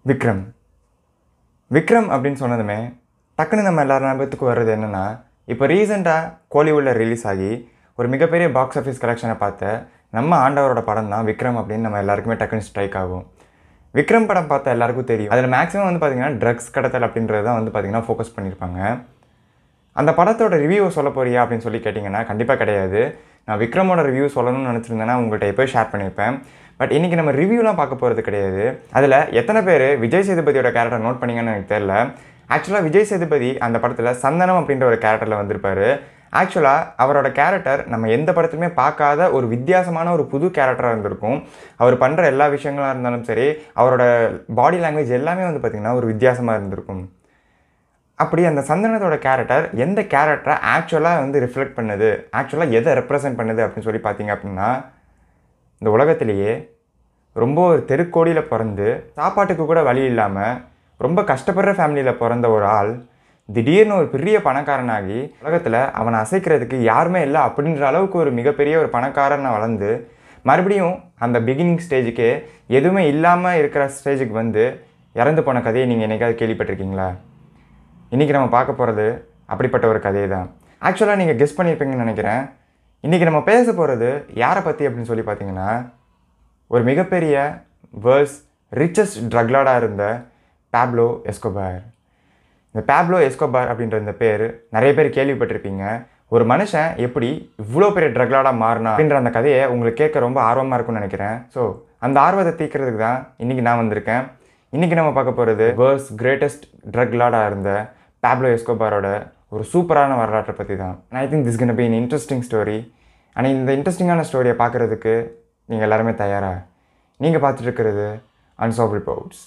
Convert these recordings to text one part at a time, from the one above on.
விக்ரம் விக்ரம் அப்படின்னு சொன்னதுமே டக்குன்னு நம்ம எல்லார் ஞாபகத்துக்கு வர்றது என்னென்னா இப்போ ரீசெண்டாக கோலிவுட்டில் ரிலீஸ் ஆகி ஒரு மிகப்பெரிய பாக்ஸ் ஆஃபீஸ் கலெக்ஷனை பார்த்த நம்ம ஆண்டவரோட படம் தான் விக்ரம் அப்படின்னு நம்ம எல்லாருக்குமே டக்குன்னு ஸ்ட்ரைக் ஆகும் விக்ரம் படம் பார்த்த எல்லாருக்கும் தெரியும் அதில் மேக்ஸிமம் வந்து பார்த்திங்கன்னா ட்ரக்ஸ் கடத்தல் அப்படின்றது தான் வந்து பார்த்திங்கன்னா ஃபோக்கஸ் பண்ணியிருப்பாங்க அந்த படத்தோட ரிவ்யூ சொல்ல போறியா அப்படின்னு சொல்லி கேட்டிங்கன்னா கண்டிப்பாக கிடையாது நான் விக்ரமோட ரிவ்யூ சொல்லணும்னு நினச்சிருந்தேன்னா உங்கள்கிட்ட எப்போ ஷேர் பண்ணியிருப்பேன் பட் இன்றைக்கி நம்ம ரிவ்யூலாம் பார்க்க போகிறது கிடையாது அதில் எத்தனை பேர் விஜய் சேதுபதியோட கேரக்டர் நோட் பண்ணீங்கன்னு எனக்கு தெரில ஆக்சுவலாக விஜய் சேதுபதி அந்த படத்தில் சந்தனம் அப்படின்ற ஒரு கேரக்டரில் வந்திருப்பார் ஆக்சுவலாக அவரோட கேரக்டர் நம்ம எந்த படத்துலையுமே பார்க்காத ஒரு வித்தியாசமான ஒரு புது கேரக்டராக இருந்திருக்கும் அவர் பண்ணுற எல்லா விஷயங்களாக இருந்தாலும் சரி அவரோட பாடி லாங்குவேஜ் எல்லாமே வந்து பார்த்திங்கன்னா ஒரு வித்தியாசமாக இருந்திருக்கும் அப்படி அந்த சந்தனத்தோட கேரக்டர் எந்த கேரக்டரை ஆக்சுவலாக வந்து ரிஃப்ளெக்ட் பண்ணுது ஆக்சுவலாக எதை ரெப்ரசன்ட் பண்ணுது அப்படின்னு சொல்லி பார்த்தீங்க அப்படின்னா இந்த உலகத்திலேயே ரொம்ப ஒரு தெருக்கோடியில் பிறந்து சாப்பாட்டுக்கு கூட வழி இல்லாமல் ரொம்ப கஷ்டப்படுற ஃபேமிலியில் பிறந்த ஒரு ஆள் திடீர்னு ஒரு பெரிய பணக்காரனாகி உலகத்தில் அவனை அசைக்கிறதுக்கு யாருமே இல்லை அப்படின்ற அளவுக்கு ஒரு மிகப்பெரிய ஒரு பணக்காரனை வளர்ந்து மறுபடியும் அந்த பிகினிங் ஸ்டேஜுக்கு எதுவுமே இல்லாமல் இருக்கிற ஸ்டேஜுக்கு வந்து இறந்து போன கதையை நீங்கள் என்னைக்காவது கேள்விப்பட்டிருக்கீங்களா இன்றைக்கி நம்ம பார்க்க போகிறது அப்படிப்பட்ட ஒரு கதையை தான் ஆக்சுவலாக நீங்கள் கெஸ் பண்ணியிருப்பீங்கன்னு நினைக்கிறேன் இன்றைக்கி நம்ம பேச போகிறது யாரை பற்றி அப்படின்னு சொல்லி பார்த்தீங்கன்னா ஒரு மிகப்பெரிய வேர்ல்ட்ஸ் ரிச்சஸ்ட் ட்ரக்லாடாக இருந்த பேப்லோ எஸ்கோபார் இந்த பேப்லோ எஸ்கோபார் அப்படின்ற இந்த பேர் நிறைய பேர் கேள்விப்பட்டிருப்பீங்க ஒரு மனுஷன் எப்படி இவ்வளோ பெரிய ட்ரக்லாடாக மாறினா அப்படின்ற அந்த கதையை உங்களுக்கு கேட்க ரொம்ப ஆர்வமாக இருக்கும்னு நினைக்கிறேன் ஸோ அந்த ஆர்வத்தை தீர்க்கிறதுக்கு தான் இன்றைக்கி நான் வந்திருக்கேன் இன்றைக்கி நம்ம பார்க்க போகிறது வேர்ல்ட்ஸ் கிரேட்டஸ்ட் ட்ரக் லாடாக இருந்த பேப்லோ எஸ்கோபாரோட ஒரு சூப்பரான வரலாற்றை பற்றி தான் I think this can be in interesting story ஆனால் இந்த இன்ட்ரெஸ்டிங்கான ஸ்டோரியை பார்க்குறதுக்கு நீங்கள் எல்லாருமே தயாரா நீங்கள் பார்த்துட்டு இருக்கிறது unsolved reports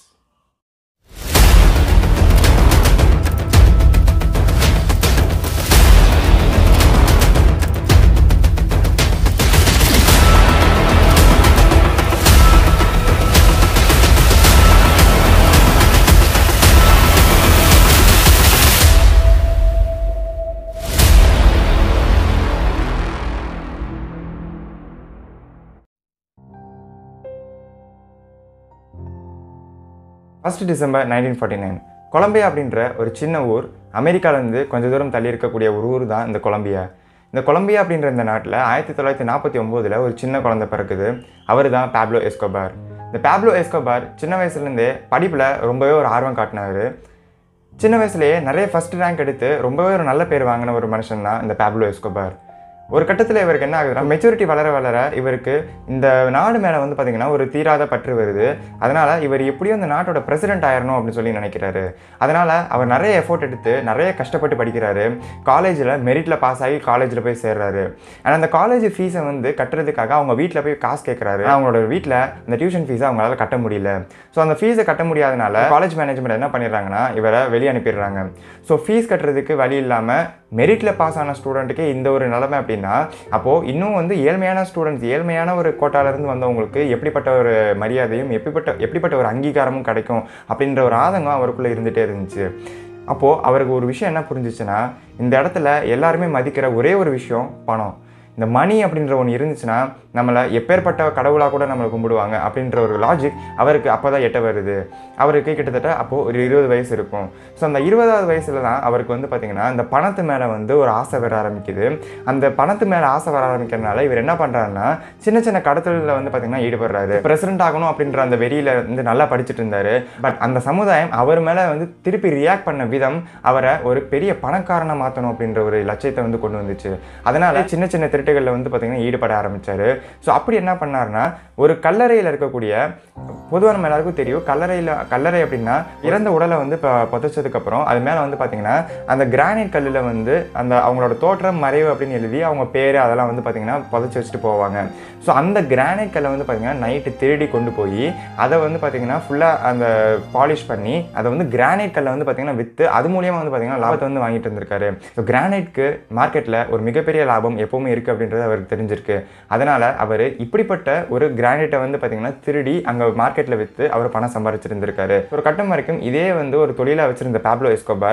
first December nineteen forty nine Colombia அப்படின்ற ஒரு சின்ன ஊர் அமெரிக்காவிலேருந்து கொஞ்சம் தூரம் தள்ளி இருக்கக்கூடிய ஒரு ஊர் தான் இந்த கொலம்பியா இந்த கொலம்பியா அப்படின்ற இந்த நாட்டில் ஆயிரத்தி தொள்ளாயிரத்தி நாற்பத்தி ஒம்போதில் ஒரு சின்ன குழந்தை பிறக்குது அவர் தான் பேப்லோ எஸ்கோபார் இந்த பேப்லோ எஸ்கோபார் சின்ன வயசுலேருந்தே படிப்பில் ரொம்பவே ஒரு ஆர்வம் காட்டினார் சின்ன வயசுலேயே நிறைய ஃபஸ்ட் ரேங்க் எடுத்து ரொம்பவே ஒரு நல்ல பேர் வாங்கின ஒரு மனுஷன் தான் இந்த பேப்லோ எஸ்கோபார் ஒரு கட்டத்தில் இவருக்கு என்ன ஆகுதுன்னா மெச்சூரிட்டி வளர வளர இவருக்கு இந்த நாடு மேலே வந்து பார்த்திங்கன்னா ஒரு தீராத பற்று வருது அதனால் இவர் எப்படியும் இந்த நாட்டோட பிரசிடென்ட் ஆயிரணும் அப்படின்னு சொல்லி நினைக்கிறாரு அதனால் அவர் நிறைய எஃபோர்ட் எடுத்து நிறைய கஷ்டப்பட்டு படிக்கிறாரு காலேஜில் மெரிட்டில் பாஸ் ஆகி காலேஜில் போய் சேர்றாரு ஆனால் அந்த காலேஜ் ஃபீஸை வந்து கட்டுறதுக்காக அவங்க வீட்டில் போய் காசு கேட்குறாரு அவங்களோட வீட்டில் இந்த டியூஷன் ஃபீஸை அவங்களால கட்ட முடியல ஸோ அந்த ஃபீஸை கட்ட முடியாதனால காலேஜ் மேனேஜ்மெண்ட் என்ன பண்ணிடுறாங்கன்னா இவரை வெளியே அனுப்பிடுறாங்க ஸோ ஃபீஸ் கட்டுறதுக்கு வழி இல்லாமல் மெரிட்டில் பாஸ் ஆன ஸ்டூடெண்ட்டுக்கே இந்த ஒரு நிலைமை அப்படின்னா அப்போது இன்னும் வந்து ஏழ்மையான ஸ்டூடெண்ட்ஸ் ஏழ்மையான ஒரு கோட்டாலேருந்து வந்தவங்களுக்கு எப்படிப்பட்ட ஒரு மரியாதையும் எப்படிப்பட்ட எப்படிப்பட்ட ஒரு அங்கீகாரமும் கிடைக்கும் அப்படின்ற ஒரு ஆதங்கம் அவருக்குள்ளே இருந்துகிட்டே இருந்துச்சு அப்போது அவருக்கு ஒரு விஷயம் என்ன புரிஞ்சிச்சுன்னா இந்த இடத்துல எல்லாருமே மதிக்கிற ஒரே ஒரு விஷயம் பணம் இந்த மணி அப்படின்ற ஒன்று இருந்துச்சுன்னா நம்மளை எப்பேற்பட்ட கடவுளாக கூட நம்மளை கும்பிடுவாங்க அப்படின்ற ஒரு லாஜிக் அவருக்கு அப்போ தான் எட்ட வருது அவருக்கு கிட்டத்தட்ட அப்போது ஒரு இருபது வயசு இருக்கும் ஸோ அந்த இருபதாவது வயசில் தான் அவருக்கு வந்து பார்த்திங்கன்னா இந்த பணத்து மேலே வந்து ஒரு ஆசை வர ஆரம்பிக்குது அந்த பணத்து மேலே ஆசை வர ஆரம்பிக்கிறதுனால இவர் என்ன பண்ணுறாருன்னா சின்ன சின்ன கடத்தலில் வந்து பார்த்திங்கன்னா ஈடுபடுறாரு பிரசிடென்ட் ஆகணும் அப்படின்ற அந்த வெறியில் வந்து நல்லா படிச்சுட்டு இருந்தார் பட் அந்த சமுதாயம் அவர் மேலே வந்து திருப்பி ரியாக்ட் பண்ண விதம் அவரை ஒரு பெரிய பணக்காரனை மாற்றணும் அப்படின்ற ஒரு லட்சியத்தை வந்து கொண்டு வந்துச்சு அதனால் சின்ன சின்ன திருட்டுகளில் வந்து பார்த்திங்கன்னா ஈடுபட ஆரம்பித்தார் ஸோ அப்படி என்ன பண்ணார்னா ஒரு கல்லறையில் இருக்கக்கூடிய பொதுவாக நம்ம எல்லாருக்கும் தெரியும் கல்லறையில் கல்லறை அப்படின்னா இறந்த உடலை வந்து இப்போ புதைச்சதுக்கப்புறம் அது மேலே வந்து பார்த்திங்கன்னா அந்த கிரானைட் கல்லில் வந்து அந்த அவங்களோட தோற்றம் மறைவு அப்படின்னு எழுதி அவங்க பேர் அதெல்லாம் வந்து பார்த்திங்கன்னா புதைச்சி வச்சுட்டு போவாங்க ஸோ அந்த கிரானைட் கல்லை வந்து பார்த்திங்கன்னா நைட்டு திருடி கொண்டு போய் அதை வந்து பார்த்திங்கன்னா ஃபுல்லாக அந்த பாலிஷ் பண்ணி அதை வந்து கிரானைட் கல்லை வந்து பார்த்திங்கன்னா விற்று அது மூலியமாக வந்து பார்த்திங்கன்னா லாபத்தை வந்து வாங்கிட்டு இருந்திருக்காரு ஸோ கிரானைட்க்கு மார்க்கெட்டில் ஒரு மிகப்பெரிய லாபம் எப்போவுமே இருக்குது அப்படின்றது அவருக்கு தெரிஞ்சிருக்கு அதனால் அவர் இப்படிப்பட்ட ஒரு கிரானைட்டை வந்து பார்த்திங்கன்னா திருடி அங்கே மார்க்கெட்டில் விற்று அவர் பணம் சம்பாரிச்சிருந்திருக்காரு ஒரு கட்டம் வரைக்கும் இதே வந்து ஒரு தொழிலாக வச்சிருந்த பேப்லோ எஸ்கோபார்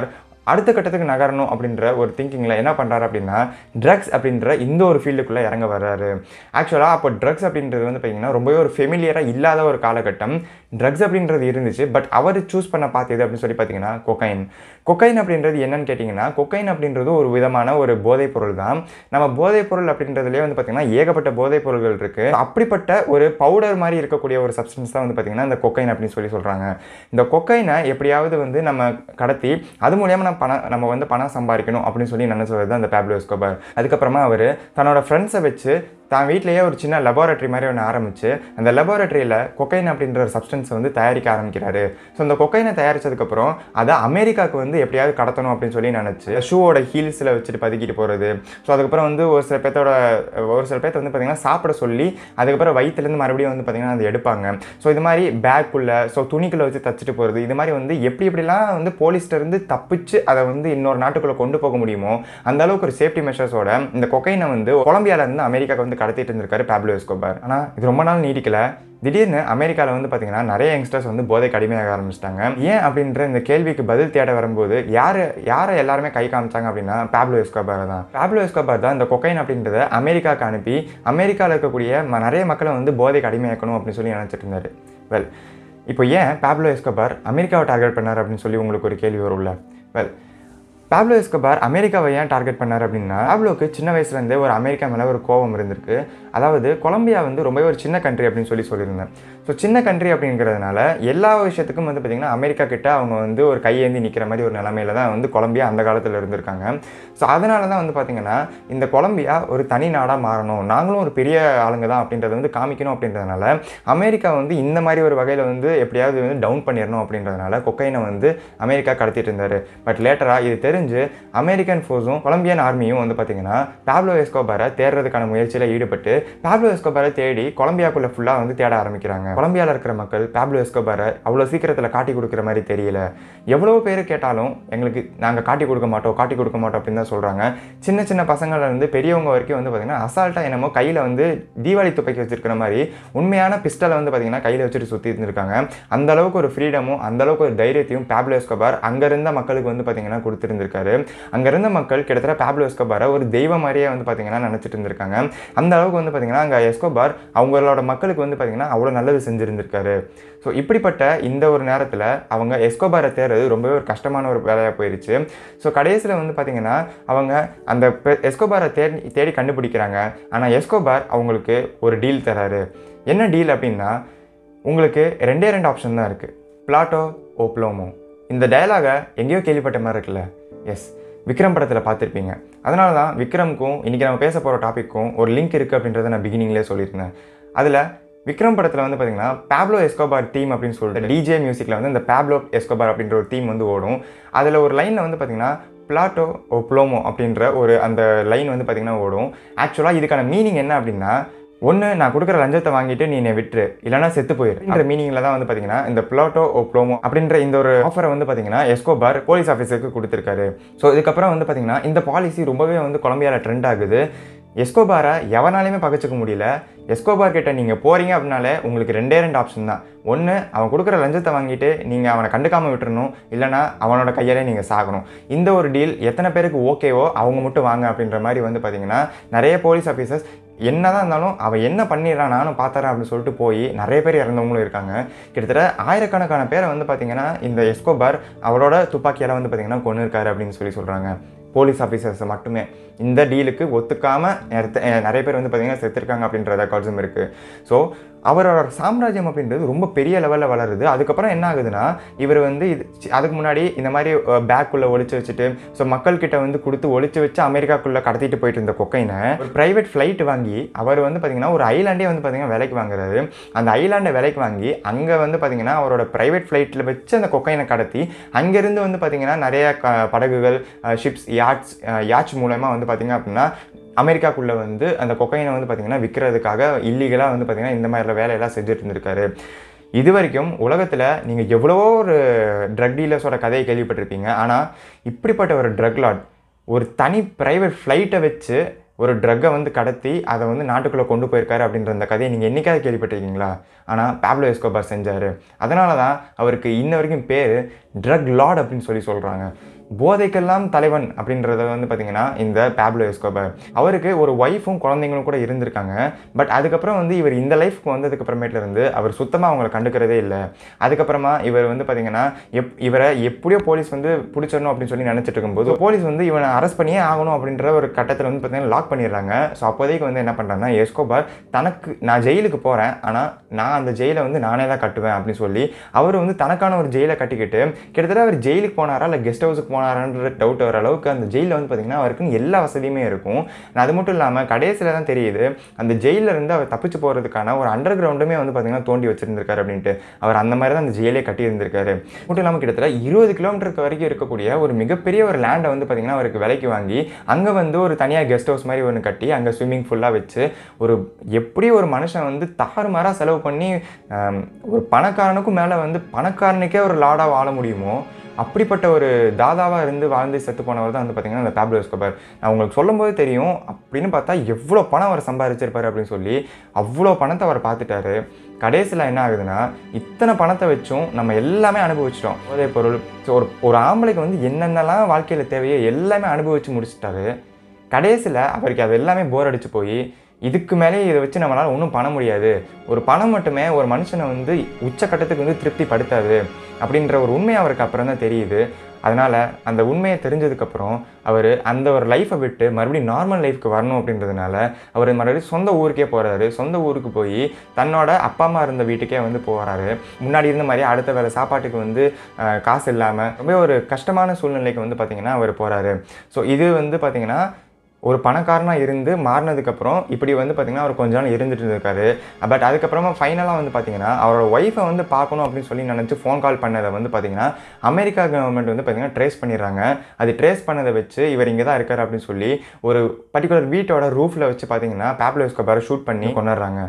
அடுத்த கட்டத்துக்கு நகரணும் அப்படின்ற ஒரு திங்கிங்கில் என்ன பண்ணுறாரு அப்படின்னா ட்ரக்ஸ் அப்படின்ற இந்த ஒரு ஃபீல்டுக்குள்ளே இறங்க வர்றாரு ஆக்சுவலாக அப்போ ட்ரக்ஸ் அப்படின்றது வந்து பார்த்தீங்கன்னா ரொம்பவே ஒரு ஃபெமிலியராக இல்லாத ஒரு காலகட்டம் ட்ரக்ஸ் அப்படின்றது இருந்துச்சு பட் அவர் சூஸ் பண்ண பார்த்தது அப்படின்னு சொல்லி பார்த்தீங்கன்னா கொக்கைன் கொக்கைன் அப்படின்றது என்னன்னு கேட்டிங்கன்னா கொக்கைன் அப்படின்றது ஒரு விதமான ஒரு போதைப் பொருள் தான் நம்ம போதைப் பொருள் அப்படின்றதுலேயே வந்து பார்த்திங்கன்னா ஏகப்பட்ட போதைப் பொருள்கள் இருக்குது அப்படிப்பட்ட ஒரு பவுடர் மாதிரி இருக்கக்கூடிய ஒரு சப்ஸ்டன்ஸ் தான் வந்து பார்த்திங்கன்னா இந்த கொக்கைன் அப்படின்னு சொல்லி சொல்கிறாங்க இந்த கொக்கைனை எப்படியாவது வந்து நம்ம கடத்தி அது மூலியமாக நம்ம பணம் நம்ம வந்து பணம் சம்பாதிக்கணும் அப்படின்னு சொல்லி நினச்சது தான் இந்த பேப்லோ எஸ்கோபார் அதுக்கப்புறமா அவர் தன்னோட ஃப்ரெண்ட்ஸை வச்சு தான் வீட்லேயே ஒரு சின்ன லெபார்ட்டரி மாதிரி ஒன்று ஆரம்பிச்சு அந்த லெபார்ட்டரியில் கொக்கைன் அப்படின்ற ஒரு சப்ஸ்டன்ஸை வந்து தயாரிக்க ஆரம்பிக்கிறாரு ஸோ அந்த கொக்கைனை தயாரிச்சதுக்கப்புறம் அதை அமெரிக்காவுக்கு வந்து எப்படியாவது கடத்தணும் அப்படின்னு சொல்லி நினச்சி ஷூவோட ஹீல்ஸில் வச்சுட்டு பதுக்கிட்டு போகிறது ஸோ அதுக்கப்புறம் வந்து ஒரு சில பேர்த்தோட ஒரு சில பேர்த்த வந்து பார்த்திங்கன்னா சாப்பிட சொல்லி அதுக்கப்புறம் வயிற்றுலேருந்து மறுபடியும் வந்து பார்த்திங்கன்னா அதை எடுப்பாங்க ஸோ இது மாதிரி பேக்குள்ளே ஸோ துணிக்குள்ளே வச்சு தச்சுட்டு போகிறது இது மாதிரி வந்து எப்படி எப்படிலாம் வந்து போலீஸ்லேருந்து தப்பிச்சு அதை வந்து இன்னொரு நாட்டுக்குள்ளே கொண்டு போக முடியுமோ அந்த அளவுக்கு ஒரு சேஃப்டி மெஷர்ஸோட இந்த கொக்கைனை வந்து கொலம்பியால இருந்து அமெரிக்காவுக்கு வந்து கடத்திட்டு இருந்திருக்காரு பேப்லோ எஸ்கோபார் ஆனால் இது ரொம்ப நாள் நீடிக்கல திடீர்னு அமெரிக்காவில் வந்து பார்த்தீங்கன்னா நிறைய யங்ஸ்டர்ஸ் வந்து போதைக்கு அடிமையாக ஆரம்பிச்சிட்டாங்க ஏன் அப்படின்ற இந்த கேள்விக்கு பதில் தேட வரும்போது யார் யாரை எல்லாருமே கை காமிச்சாங்க அப்படின்னா பேப்லோ எஸ்கோபார் தான் பேப்லோ எஸ்கோபார் தான் இந்த கொக்கைன் அப்படின்றத அமெரிக்காவுக்கு அனுப்பி அமெரிக்காவில் இருக்கக்கூடிய ம- நிறைய மக்களை வந்து போதைக்கு அடிமையாக்கணும் அப்படின்னு சொல்லி நினச்சிட்டு இருந்தாரு வெல் இப்போ ஏன் பேப்லோ எஸ்கோபார் அமெரிக்காவை டார்கெட் பண்ணார் அப்படின்னு சொல்லி உங்களுக்கு ஒரு கேள்வி வரும்ல வெல் பாப்லோ எஸ்கோபார் அமெரிக்காவை ஏன் டார்கெட் பண்ணார் அப்படின்னா பாப்லோக்கு சின்ன வயசுலேருந்தே ஒரு அமெரிக்கா மேலே ஒரு கோபம் இருந்திருக்கு அதாவது கொலம்பியா வந்து ரொம்பவே ஒரு சின்ன கண்ட்ரி அப்படின்னு சொல்லி சொல்லியிருந்தேன் ஸோ சின்ன கண்ட்ரி அப்படிங்கிறதுனால எல்லா விஷயத்துக்கும் வந்து பார்த்திங்கன்னா அமெரிக்கா கிட்ட அவங்க வந்து ஒரு கையேந்தி நிற்கிற மாதிரி ஒரு நிலமையில தான் வந்து கொலம்பியா அந்த காலத்தில் இருந்திருக்காங்க ஸோ அதனால தான் வந்து பார்த்திங்கன்னா இந்த கொலம்பியா ஒரு தனி நாடாக மாறணும் நாங்களும் ஒரு பெரிய ஆளுங்க தான் அப்படின்றத வந்து காமிக்கணும் அப்படின்றதுனால அமெரிக்கா வந்து இந்த மாதிரி ஒரு வகையில் வந்து எப்படியாவது வந்து டவுன் பண்ணிடணும் அப்படின்றதுனால கொக்கைனை வந்து அமெரிக்கா கடத்திட்டு இருந்தார் பட் லேட்டராக இது தெரிஞ்சு அமெரிக்கன் ஃபோர்ஸும் கொலம்பியன் ஆர்மியும் வந்து பார்த்திங்கன்னா பாப்லோ எஸ்கோபாரை தேடுறதுக்கான முயற்சியில் ஈடுபட்டு பாப்லோ எஸ்கோபாரை தேடி கொலம்பியாக்குள்ளே ஃபுல்லாக வந்து தேட ஆரம்பிக்கிறாங்க கொலம்பியாவில் இருக்கிற மக்கள் பாப்லோ எஸ்கோபாரை அவ்வளோ சீக்கிரத்தில் காட்டி கொடுக்குற மாதிரி தெரியல எவ்வளோ பேர் கேட்டாலும் எங்களுக்கு நாங்கள் காட்டி கொடுக்க மாட்டோம் காட்டி கொடுக்க மாட்டோம் அப்படின்னு தான் சொல்கிறாங்க சின்ன சின்ன பசங்கள்ல இருந்து பெரியவங்க வரைக்கும் வந்து பார்த்திங்கன்னா அசால்ட்டாக என்னமோ கையில் வந்து தீபாவளி துப்பாக்கி வச்சிருக்கிற மாதிரி உண்மையான பிஸ்டலை வந்து பார்த்திங்கன்னா கையில் வச்சுட்டு சுற்றி இருந்திருக்காங்க அந்த அளவுக்கு ஒரு ஃப்ரீடமும் அந்த அளவுக்கு ஒரு தைரியத்தையும் பேப்லோ எஸ்கோபார் அங்கே இருந்த மக்களுக்கு வந்து பார்த்திங்கன்னா கொடுத்துருந்துருக்காரு அங்கே இருந்த மக்கள் கிட்டத்தட்ட பேப்லோ எஸ்கோபாரை ஒரு தெய்வம் மாதிரியே வந்து பார்த்திங்கன்னா நினச்சிட்டு இருந்திருக்காங்க அந்த அளவுக்கு வந்து பார்த்திங்கன்னா அங்கே எஸ்கோபார் அவங்களோட மக்களுக்கு வந்து பார்த்திங்கன்னா அவ்வளோ நல்லது செஞ்சுருந்துருக்காரு ஸோ இப்படிப்பட்ட இந்த ஒரு நேரத்தில் அவங்க எஸ்கோபாரை தேடுறது ரொம்பவே ஒரு கஷ்டமான ஒரு வேலையாக போயிடுச்சு ஸோ கடைசியில் வந்து பார்த்திங்கன்னா அவங்க அந்த பெ- எஸ்கோபாரை தேடி தேடி கண்டுபிடிக்கிறாங்க ஆனால் எஸ்கோபார் அவங்களுக்கு ஒரு டீல் தராரு என்ன டீல் அப்படின்னா உங்களுக்கு ரெண்டே ரெண்டு ஆப்ஷன் தான் இருக்குது பிளாட்டோ ஓ ப்ளோமோ இந்த டயலாகை எங்கேயோ கேள்விப்பட்ட மாதிரி இருக்குல்ல எஸ் விக்ரம் படத்தில் பார்த்துருப்பீங்க அதனால தான் விக்ரம்க்கும் இன்றைக்கி நம்ம பேச போகிற டாப்பிக்கும் ஒரு லிங்க் இருக்குது அப்படின்றத நான் பிகினிங்லேயே சொல்லியிருந்தேன் அதில் விக்ரம் படத்தில் வந்து பார்த்தீங்கன்னா பேப்லோ எஸ்கோபார் தீம் அப்படின்னு சொல்லிட்டு டிஜே மியூசிக்கில் வந்து இந்த பேப்லோ எஸ்கோபார் அப்படின்ற ஒரு தீம் வந்து ஓடும் அதில் ஒரு லைனில் வந்து பார்த்தீங்கன்னா பிளாட்டோ ஓ ப்ளோமோ அப்படின்ற ஒரு அந்த லைன் வந்து பார்த்தீங்கன்னா ஓடும் ஆக்சுவலாக இதுக்கான மீனிங் என்ன அப்படின்னா ஒன்று நான் கொடுக்குற லஞ்சத்தை வாங்கிட்டு நீ என்னை விட்டுரு இல்லைனா செத்து போயிரு அப்படின்ற மீனிங்கில் தான் வந்து பார்த்தீங்கன்னா இந்த பிளாட்டோ ஓ ப்ளோமோ அப்படின்ற இந்த ஒரு ஆஃபரை வந்து பார்த்தீங்கன்னா எஸ்கோபார் போலீஸ் ஆஃபீஸருக்கு கொடுத்துருக்காரு ஸோ இதுக்கப்புறம் வந்து பார்த்தீங்கன்னா இந்த பாலிசி ரொம்பவே வந்து கொலம்பியாவில் ட்ரெண்ட் ஆகுது எஸ்கோபாரை எவனாலையுமே பகச்சிக்க முடியல எஸ்கோபார் கிட்ட நீங்கள் போகிறீங்க அப்படின்னாலே உங்களுக்கு ரெண்டே ரெண்டு ஆப்ஷன் தான் ஒன்று அவன் கொடுக்குற லஞ்சத்தை வாங்கிட்டு நீங்கள் அவனை கண்டுக்காமல் விட்டுறணும் இல்லைனா அவனோட கையாலே நீங்கள் சாகணும் இந்த ஒரு டீல் எத்தனை பேருக்கு ஓகேவோ அவங்க மட்டும் வாங்க அப்படின்ற மாதிரி வந்து பார்த்தீங்கன்னா நிறைய போலீஸ் ஆஃபீஸர்ஸ் என்னதான் இருந்தாலும் அவன் என்ன பண்ணிடுறான் நானும் பார்த்தறேன் அப்படின்னு சொல்லிட்டு போய் நிறைய பேர் இறந்தவங்களும் இருக்காங்க கிட்டத்தட்ட ஆயிரக்கணக்கான பேரை வந்து பார்த்தீங்கன்னா இந்த எஸ்கோபார் அவரோட துப்பாக்கியால் வந்து பார்த்தீங்கன்னா கொண்டு இருக்காரு அப்படின்னு சொல்லி சொல்கிறாங்க போலீஸ் ஆஃபீஸர்ஸ் மட்டுமே இந்த டீலுக்கு ஒத்துக்காமல் நிறைய பேர் வந்து பார்த்தீங்கன்னா செத்துருக்காங்க அப்படின்ற ரெக்கார்ட்ஸும் இருக்குது ஸோ அவரோட சாம்ராஜ்யம் அப்படின்றது ரொம்ப பெரிய லெவலில் வளருது அதுக்கப்புறம் என்ன ஆகுதுன்னா இவர் வந்து இது சி- அதுக்கு முன்னாடி இந்த மாதிரி பேக்குள்ளே ஒளிச்சு வச்சுட்டு ஸோ மக்கள்கிட்ட வந்து கொடுத்து ஒளிச்சு வச்சு அமெரிக்காக்குள்ளே கடத்திட்டு போயிட்டு இருந்த கொக்கைனை ஒரு ப்ரைவேட் ஃப்ளைட் வாங்கி அவர் வந்து பார்த்தீங்கன்னா ஒரு ஐலாண்டே வந்து பார்த்தீங்கன்னா விலைக்கு வாங்குறாரு அந்த ஐலாண்டை விலைக்கு வாங்கி அங்கே வந்து பார்த்தீங்கன்னா அவரோட ப்ரைவேட் ஃப்ளைட்டில் வச்சு அந்த கொக்கைனை கடத்தி அங்கேருந்து வந்து பார்த்தீங்கன்னா நிறைய க படகுகள் ஷிப்ஸ் யாட்ஸ் யாட்ச் மூலமா வந்து பார்த்தீங்க அப்படின்னா அமெரிக்காக்குள்ளே வந்து அந்த கொக்கைனை வந்து பார்த்தீங்கன்னா விற்கிறதுக்காக இல்லீகலாக வந்து பார்த்தீங்கன்னா இந்த மாதிரி வேலையெல்லாம் செஞ்சுட்டு இருந்திருக்காரு இது வரைக்கும் உலகத்தில் நீங்கள் எவ்வளவோ ஒரு ட்ரக் டீலர்ஸோட கதையை கேள்விப்பட்டிருப்பீங்க ஆனால் இப்படிப்பட்ட ஒரு ட்ரக் லாட் ஒரு தனி ப்ரைவேட் ஃப்ளைட்டை வச்சு ஒரு ட்ரக்கை வந்து கடத்தி அதை வந்து நாட்டுக்குள்ளே கொண்டு போயிருக்காரு அப்படின்ற அந்த கதையை நீங்கள் என்னைக்காவது கேள்விப்பட்டிருக்கீங்களா ஆனால் பேப்லோ எஸ்கோபார் செஞ்சார் அதனால தான் அவருக்கு இன்ன வரைக்கும் பேர் ட்ரக் லார்ட் அப்படின்னு சொல்லி சொல்கிறாங்க போதைக்கெல்லாம் தலைவன் அப்படின்றத வந்து பார்த்தீங்கன்னா இந்த பேப்லோ எஸ்கோபர் அவருக்கு ஒரு ஒய்ஃபும் குழந்தைங்களும் கூட இருந்திருக்காங்க பட் அதுக்கப்புறம் வந்து இவர் இந்த லைஃப்க்கு வந்ததுக்கு அப்புறமேட்டுல இருந்து அவர் சுத்தமாக அவங்கள கண்டுக்கிறதே இல்லை அதுக்கப்புறமா இவர் வந்து பார்த்தீங்கன்னா எப் இவரை எப்படியோ போலீஸ் வந்து பிடிச்சிடணும் அப்படின்னு சொல்லி நினச்சிட்டு இருக்கும்போது போலீஸ் வந்து இவனை அரெஸ்ட் பண்ணியே ஆகணும் அப்படின்ற ஒரு கட்டத்தில் வந்து பார்த்தீங்கன்னா லாக் பண்ணிடுறாங்க ஸோ அப்போதைக்கு வந்து என்ன பண்ணுறாங்கன்னா எஸ்கோபார் தனக்கு நான் ஜெயிலுக்கு போகிறேன் ஆனால் நான் அந்த ஜெயிலை வந்து நானே தான் கட்டுவேன் அப்படின்னு சொல்லி அவர் வந்து தனக்கான ஒரு ஜெயிலை கட்டிக்கிட்டு கிட்டத்தட்ட அவர் ஜெயிலுக்கு போனாரா இல்லை கெஸ்ட் ஹவுஸுக்கு போனாரான்ற டவுட் வர அளவுக்கு அந்த ஜெயிலில் வந்து பார்த்திங்கன்னா அவருக்குன்னு எல்லா வசதியுமே இருக்கும் நான் அது மட்டும் இல்லாமல் கடைசியில் தான் தெரியுது அந்த ஜெயிலில் இருந்து அவர் தப்பிச்சு போகிறதுக்கான ஒரு அண்டர் கிரவுண்டுமே வந்து பார்த்திங்கன்னா தோண்டி வச்சிருந்திருக்காரு அப்படின்ட்டு அவர் அந்த மாதிரி தான் அந்த ஜெயிலே கட்டி இருந்திருக்காரு மட்டும் இல்லாமல் கிட்டத்தட்ட இருபது கிலோமீட்டருக்கு வரைக்கும் இருக்கக்கூடிய ஒரு மிகப்பெரிய ஒரு லேண்டை வந்து பார்த்திங்கன்னா அவருக்கு விலைக்கு வாங்கி அங்கே வந்து ஒரு தனியாக கெஸ்ட் ஹவுஸ் மாதிரி ஒன்று கட்டி அங்கே ஸ்விம்மிங் ஃபுல்லாக வச்சு ஒரு எப்படி ஒரு மனுஷன் வந்து தாறுமாறாக செலவு பண்ணி ஆம், ஒரு பணக்காரனுக்கும் மேலே வந்து பணக்காரனுக்கே ஒரு லாடாக வாழ முடியுமோ அப்படிப்பட்ட ஒரு தாதாவாக இருந்து வாழ்ந்து செத்து போனவர் தான் வந்து பார்த்தீங்கன்னா இந்த பேப்லோ எஸ்கோபார் நான் உங்களுக்கு சொல்லும்போது தெரியும் அப்படின்னு பார்த்தா எவ்வளோ பணம் அவர் சம்பாதிச்சிருப்பாரு அப்படின்னு சொல்லி அவ்வளோ பணத்தை அவர் பார்த்துட்டாரு கடைசியில் என்ன ஆகுதுன்னா இத்தனை பணத்தை வச்சும் நம்ம எல்லாமே அனுபவிச்சிட்டோம் போதை பொருள் ஸோ ஒரு ஒரு ஆம்பளைக்கு வந்து என்னென்னலாம் வாழ்க்கையில் தேவையோ எல்லாமே அனுபவிச்சு முடிச்சிட்டாரு கடைசியில் அவருக்கு அது எல்லாமே போர் அடிச்சு போய் இதுக்கு மேலே இதை வச்சு நம்மளால் ஒன்றும் பண்ண முடியாது ஒரு பணம் மட்டுமே ஒரு மனுஷனை வந்து உச்சக்கட்டத்துக்கு வந்து திருப்தி படுத்தாது அப்படின்ற ஒரு உண்மை அவருக்கு அப்புறம் தான் தெரியுது அதனால் அந்த உண்மையை தெரிஞ்சதுக்கப்புறம் அவர் அந்த ஒரு லைஃப்பை விட்டு மறுபடியும் நார்மல் லைஃப்க்கு வரணும் அப்படின்றதுனால அவர் மறுபடியும் சொந்த ஊருக்கே போகிறாரு சொந்த ஊருக்கு போய் தன்னோட அப்பா அம்மா இருந்த வீட்டுக்கே வந்து போகிறாரு முன்னாடி இருந்த மாதிரி அடுத்த வேலை சாப்பாட்டுக்கு வந்து அஹ், காசு இல்லாமல் ரொம்ப ஒரு கஷ்டமான சூழ்நிலைக்கு வந்து பார்த்திங்கன்னா அவர் போகிறாரு ஸோ இது வந்து பார்த்திங்கன்னா ஒரு பணக்காரனாக இருந்து மாறினதுக்கப்புறம் இப்படி வந்து பார்த்திங்கன்னா அவர் கொஞ்ச நாள் இருந்துட்டு இருக்காரு பட் அதுக்கப்புறமா ஃபைனலாக வந்து பார்த்திங்கன்னா அவரோட ஒய்ஃபை வந்து பார்க்கணும் அப்படின்னு சொல்லி நினச்சி ஃபோன் கால் பண்ணதை வந்து பார்த்திங்கன்னா அமெரிக்கா கவர்மெண்ட் வந்து பார்த்திங்கன்னா ட்ரேஸ் பண்ணிடுறாங்க அது ட்ரேஸ் பண்ணதை வச்சு இவர் இங்கே தான் இருக்கார் அப்படின்னு சொல்லி ஒரு பர்டிகுலர் வீட்டோட ரூஃபில் வச்சு பார்த்திங்கன்னா பேப்லோ எஸ்கோபாரை ஷூட் பண்ணி கொண்டுடுறாங்க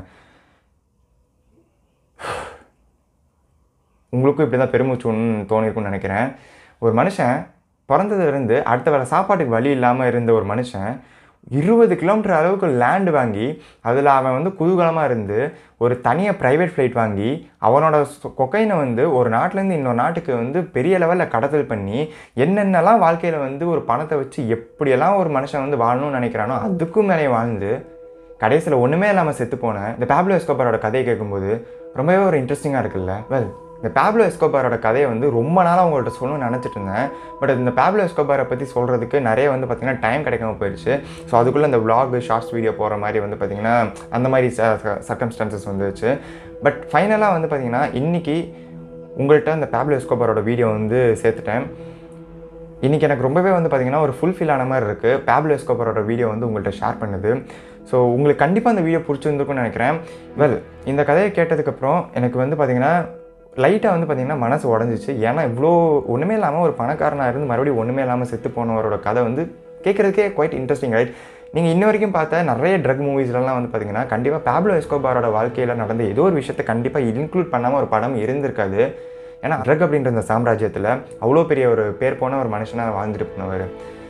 உங்களுக்கும் இப்படி தான் பெருமூச்சுன்னு தோணிருக்கும்னு நினைக்கிறேன் ஒரு மனுஷன் பிறந்ததுலேருந்து அடுத்த வேலை சாப்பாட்டுக்கு வழி இல்லாமல் இருந்த ஒரு மனுஷன் இருபது கிலோமீட்டர் அளவுக்கு லேண்டு வாங்கி அதில் அவன் வந்து குதூகலமாக இருந்து ஒரு தனியாக ப்ரைவேட் ஃப்ளைட் வாங்கி அவனோட கொக்கைனை வந்து ஒரு நாட்டிலேருந்து இன்னொரு நாட்டுக்கு வந்து பெரிய லெவலில் கடத்தல் பண்ணி என்னென்னலாம் வாழ்க்கையில் வந்து ஒரு பணத்தை வச்சு எப்படியெல்லாம் ஒரு மனுஷன் வந்து வாழணும்னு நினைக்கிறானோ அதுக்கும் மேலே வாழ்ந்து கடைசியில் ஒன்றுமே இல்லாமல் செத்து போன இந்த பேப்லோ எஸ்கோபாரோட கதையை கேட்கும்போது ரொம்பவே ஒரு இன்ட்ரெஸ்டிங்காக இருக்குல்ல வெல் இந்த பேப்லோ எஸ்கோபாரோட கதையை வந்து ரொம்ப நாளாக உங்கள்கிட்ட சொல்லணும்னு நினச்சிட்டு இருந்தேன் பட் இந்த பேப்லோ எஸ்கோபாரை பற்றி சொல்கிறதுக்கு நிறைய வந்து பார்த்திங்கன்னா டைம் கிடைக்காம போயிடுச்சு ஸோ அதுக்குள்ளே இந்த vlog ஷார்ட்ஸ் வீடியோ போகிற மாதிரி வந்து பார்த்திங்கன்னா அந்த மாதிரி சர்க்கம்ஸ்டான்சஸ் வந்துச்சு பட் ஃபைனலாக வந்து பார்த்திங்கன்னா இன்றைக்கி உங்கள்கிட்ட இந்த பேப்லோ எஸ்கோபாரோட வீடியோ வந்து சேர்த்துட்டேன் இன்றைக்கி எனக்கு ரொம்பவே வந்து பார்த்திங்கன்னா ஒரு ஃபுல்ஃபில் ஆன மாதிரி இருக்குது பேப்லோ எஸ்கோபரோட வீடியோ வந்து உங்கள்கிட்ட ஷேர் பண்ணுது ஸோ உங்களுக்கு கண்டிப்பாக அந்த வீடியோ பிடிச்சிருந்துருக்கும்னு நினைக்கிறேன் வெல் இந்த கதையை கேட்டதுக்கப்புறம் எனக்கு வந்து பார்த்திங்கன்னா லைட்டாக வந்து பார்த்திங்கன்னா மனசு உடஞ்சிச்சு ஏன்னா இவ்வளோ ஒன்றுமே இல்லாமல் ஒரு பணக்காரனாக இருந்து மறுபடியும் ஒன்றுமே இல்லாமல் செத்து போனவரோட கதை வந்து கேட்குறதுக்கே குவைட் இன்ட்ரெஸ்டிங் ரைட் நீங்கள் இன்ன வரைக்கும் பார்த்த நிறைய ட்ரக் மூவிஸ்லாம் வந்து பார்த்தீங்கன்னா கண்டிப்பாக பேப்லோ எஸ்கோபாரோட வாழ்க்கையில் நடந்த ஏதோ ஒரு விஷயத்தை கண்டிப்பாக இன்க்ளூட் பண்ணாமல் ஒரு படம் இருந்திருக்காது ஏன்னா ட்ரக் அப்படின்ற இந்த சாம்ராஜ்யத்தில் அவ்வளோ பெரிய ஒரு பேர் போன ஒரு மனுஷனாக வாழ்ந்துட்டு போனவர்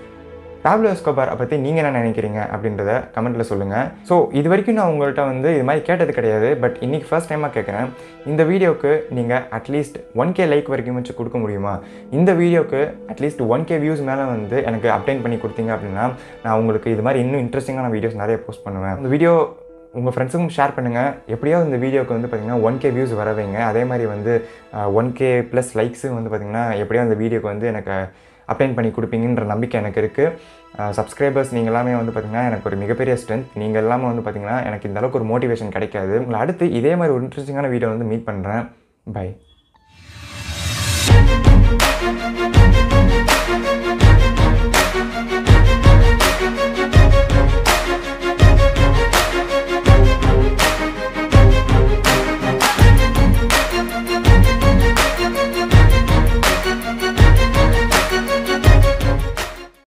பேப்லோ எஸ்கோபார் பற்றி நீங்கள் என்ன நினைக்கிறீங்க அப்படின்றத கமெண்ட்டில் சொல்லுங்கள் ஸோ இது வரைக்கும் நான் உங்கள்கிட்ட வந்து இது மாதிரி கேட்டது கிடையாது பட் இன்றைக்கி ஃபர்ஸ்ட் டைமாக கேட்குறேன் இந்த வீடியோக்கு நீங்கள் அட்லீஸ்ட் ஒன் கே லைக் வரைக்கும் வச்சு கொடுக்க முடியுமா இந்த வீடியோக்கு அட்லீஸ்ட் ஒன் கே வியூஸ் மேலே வந்து எனக்கு அப்டைன் பண்ணி கொடுத்தீங்க அப்படின்னா நான் உங்களுக்கு இது மாதிரி இன்னும் இன்ட்ரெஸ்டிங்கான வீடியோஸ் நிறைய போஸ்ட் பண்ணுவேன் இந்த வீடியோ உங்கள் ஃப்ரெண்ட்ஸுக்கும் ஷேர் பண்ணுங்கள் எப்படியாவது இந்த வீடியோக்கு வந்து பார்த்திங்கன்னா ஒன் கே வியூஸ் வர வைங்க அதே மாதிரி வந்து ஒன் கே ப்ளஸ் லைக்ஸும் வந்து பார்த்திங்கன்னா எப்படியோ அந்த வீடியோக்கு வந்து எனக்கு அப்டைன் பண்ணி கொடுப்பீங்கன்ற நம்பிக்கை எனக்கு இருக்குது சப்ஸ்கிரைபர்ஸ் நீங்கள் எல்லாமே வந்து பார்த்திங்கன்னா எனக்கு ஒரு மிகப்பெரிய ஸ்ட்ரென்த் நீங்கள் எல்லாமே வந்து பார்த்திங்கன்னா எனக்கு இந்த அளவுக்கு ஒரு மோட்டிவேஷன் கிடைக்காது உங்களை அடுத்து இதே மாதிரி ஒரு இன்ட்ரெஸ்டிங்கான வீடியோ வந்து மீட் பண்ணுறேன் பை Thank you.